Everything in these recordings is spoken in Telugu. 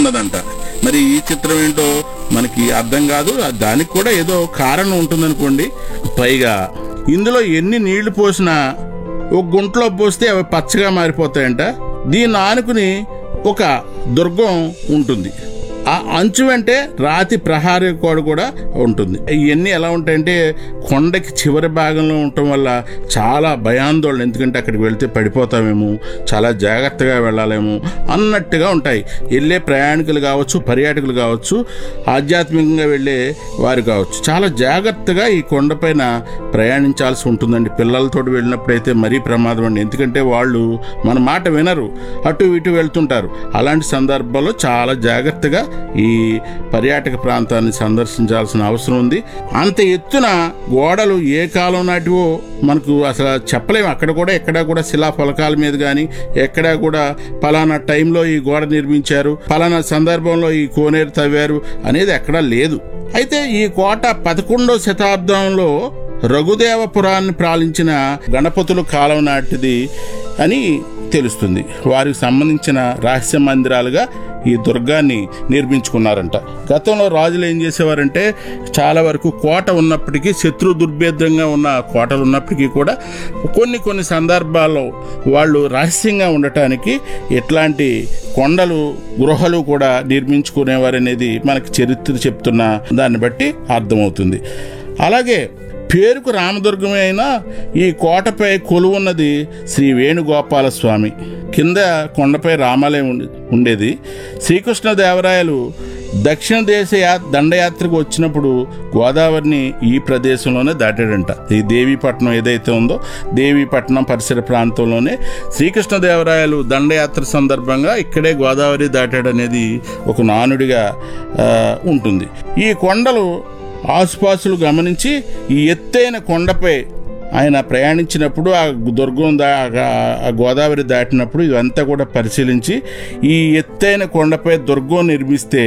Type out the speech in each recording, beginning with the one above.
ఉన్నదంట మరి ఈ చిత్రం ఏంటో మనకి అర్థం కాదు ఆ దానికి కూడా ఏదో కారణం ఉంటుందనుకోండి పైగా ఇందులో ఎన్ని నీళ్లు పోసినా ఒక గుంటలో పోస్తే అవి పచ్చగా మారిపోతాయంట దీన్ని ఆనుకుని ఒక దుర్గం ఉంటుంది ఆ అంచు వెంటే రాతి ప్రహారీ కోడ కూడా ఉంటుంది ఇవన్నీ ఎలా ఉంటాయంటే కొండకి చివరి భాగంలో ఉండటం వల్ల చాలా భయాందోళన ఎందుకంటే అక్కడికి వెళ్తే పడిపోతామేమో చాలా జాగ్రత్తగా వెళ్ళాలేమో అన్నట్టుగా ఉంటాయి వెళ్ళే ప్రయాణికులు కావచ్చు పర్యాటకులు కావచ్చు ఆధ్యాత్మికంగా వెళ్ళే వారు కావచ్చు చాలా జాగ్రత్తగా ఈ కొండపైన ప్రయాణించాల్సి ఉంటుందండి పిల్లలతో వెళ్ళినప్పుడైతే మరీ ప్రమాదం అండి ఎందుకంటే వాళ్ళు మన మాట వినరు అటు ఇటు వెళ్తుంటారు అలాంటి సందర్భాల్లో చాలా జాగ్రత్తగా ఈ పర్యాటక ప్రాంతాన్ని సందర్శించాల్సిన అవసరం ఉంది అంత ఎత్తున గోడలు ఏ కాలం నాటివో మనకు అసలు చెప్పలేము అక్కడ కూడా ఎక్కడా కూడా శిలా ఫలకాల మీద కానీ ఎక్కడా కూడా పలానా టైంలో ఈ గోడ నిర్మించారు పలానా సందర్భంలో ఈ కోనేరు తవ్వారు అనేది ఎక్కడా లేదు అయితే ఈ కోట పదకొండవ శతాబ్దంలో రఘుదేవపురాన్ని పాలించిన గణపతుల కాలం నాటిది అని తెలుస్తుంది వారికి సంబంధించిన రహస్య మందిరాలుగా ఈ దుర్గాన్ని నిర్మించుకున్నారంట గతంలో రాజులు ఏం చేసేవారంటే చాలా వరకు కోట ఉన్నప్పటికీ శత్రు దుర్భేద్రంగా ఉన్న కోటలు ఉన్నప్పటికీ కూడా కొన్ని కొన్ని సందర్భాల్లో వాళ్ళు రహస్యంగా ఉండటానికి ఇట్లాంటి కొండలు గృహలు కూడా నిర్మించుకునేవారనేది మనకి చరిత్ర చెప్తున్న దాన్ని బట్టి అర్థమవుతుంది అలాగే పేరుకు రామదుర్గమే అయినా ఈ కోటపై కొలువున్నది శ్రీ వేణుగోపాల స్వామి కింద కొండపై రామాలయం ఉండే- ఉండేది శ్రీకృష్ణదేవరాయలు దక్షిణ దేశ యా దండయాత్రకు వచ్చినప్పుడు గోదావరిని ఈ ప్రదేశంలోనే దాటాడంట ఈ దేవీపట్నం ఏదైతే ఉందో దేవీపట్నం పరిసర ప్రాంతంలోనే శ్రీకృష్ణదేవరాయలు దండయాత్ర సందర్భంగా ఇక్కడే గోదావరి దాటాడనేది ఒక నానుడిగా ఆ, ఉంటుంది ఈ కొండలు ఆసుపాసులు గమనించి ఈ ఎత్తైన కొండపై ఆయన ప్రయాణించినప్పుడు ఆ దుర్గం దా ఆ- ఆ గోదావరి దాటినప్పుడు ఇదంతా కూడా పరిశీలించి ఈ ఎత్తైన కొండపై దుర్గం నిర్మిస్తే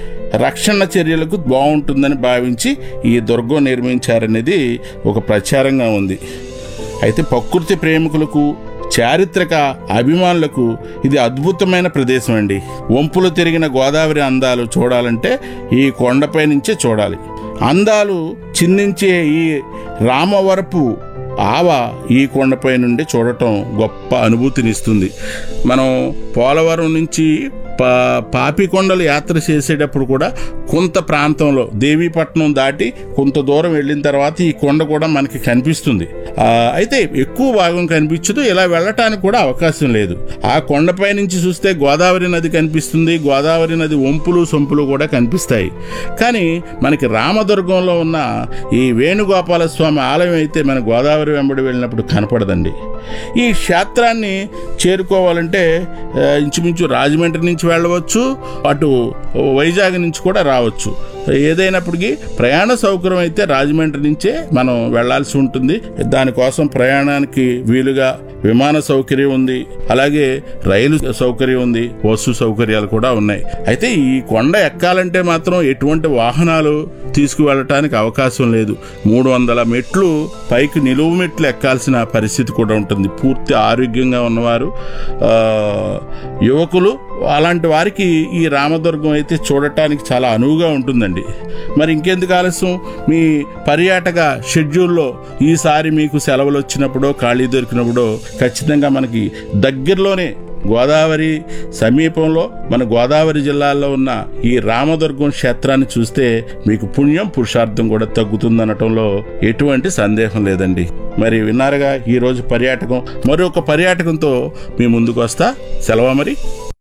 రక్షణ చర్యలకు బాగుంటుందని భావించి ఈ దుర్గం నిర్మించారనేది ఒక ప్రచారంగా ఉంది అయితే ప్రకృతి ప్రేమికులకు చారిత్రక అభిమానులకు ఇది అద్భుతమైన ప్రదేశం అండి వంపులు తిరిగిన గోదావరి అందాలు చూడాలంటే ఈ కొండపై నుంచే చూడాలి అందాలు చిందించే ఈ రామవరపు ఆవ ఈ కొండపై నుండి చూడటం గొప్ప అనుభూతినిస్తుంది మనం పోలవరం నుంచి పా పాపికొండలు యాత్ర చేసేటప్పుడు కూడా కొంత ప్రాంతంలో దేవీపట్నం దాటి కొంత దూరం వెళ్ళిన తర్వాత ఈ కొండ కూడా మనకి కనిపిస్తుంది ఆ, అయితే ఎక్కువ భాగం కనిపించదు ఇలా వెళ్ళటానికి కూడా అవకాశం లేదు ఆ కొండపై నుంచి చూస్తే గోదావరి నది కనిపిస్తుంది గోదావరి నది వంపులు సొంపులు కూడా కనిపిస్తాయి కానీ మనకి రామదుర్గంలో ఉన్న ఈ వేణుగోపాల స్వామి ఆలయం అయితే మన గోదావరి వెంబడి వెళ్ళినప్పుడు కనపడదండి ఈ క్షేత్రాన్ని చేరుకోవాలంటే ఆ, ఇంచుమించు రాజమండ్రి నుంచి వెళ్ళవచ్చు అటు వైజాగ్ నుంచి కూడా రావచ్చు ఏదైనప్పటికీ ప్రయాణ సౌకర్యం అయితే రాజమండ్రి నుంచే మనం వెళ్ళాల్సి ఉంటుంది దానికోసం ప్రయాణానికి వీలుగా విమాన సౌకర్యం ఉంది అలాగే రైలు సౌకర్యం ఉంది బస్సు సౌకర్యాలు కూడా ఉన్నాయి అయితే ఈ కొండ ఎక్కాలంటే మాత్రం ఎటువంటి వాహనాలు తీసుకువెళ్ళటానికి అవకాశం లేదు మూడు వందల మెట్లు పైకి నిలువు మెట్లు ఎక్కాల్సిన పరిస్థితి కూడా ఉంటుంది పూర్తి ఆరోగ్యంగా ఉన్నవారు ఆ, యువకులు అలాంటి వారికి ఈ రామదుర్గం అయితే చూడటానికి చాలా అనువుగా ఉంటుందండి మరి ఇంకెందుకు ఆలస్యం మీ పర్యాటక షెడ్యూల్లో ఈసారి మీకు సెలవులు వచ్చినప్పుడో ఖాళీ దొరికినప్పుడో ఖచ్చితంగా మనకి దగ్గరలోనే గోదావరి సమీపంలో మన గోదావరి జిల్లాలో ఉన్న ఈ రామదుర్గం క్షేత్రాన్ని చూస్తే మీకు పుణ్యం పురుషార్థం కూడా తగ్గుతుందనటంలో ఎటువంటి సందేహం లేదండి మరి విన్నారుగా ఈరోజు పర్యాటకం మరొక పర్యాటకంతో మీ ముందుకు వస్తా సెలవు మరి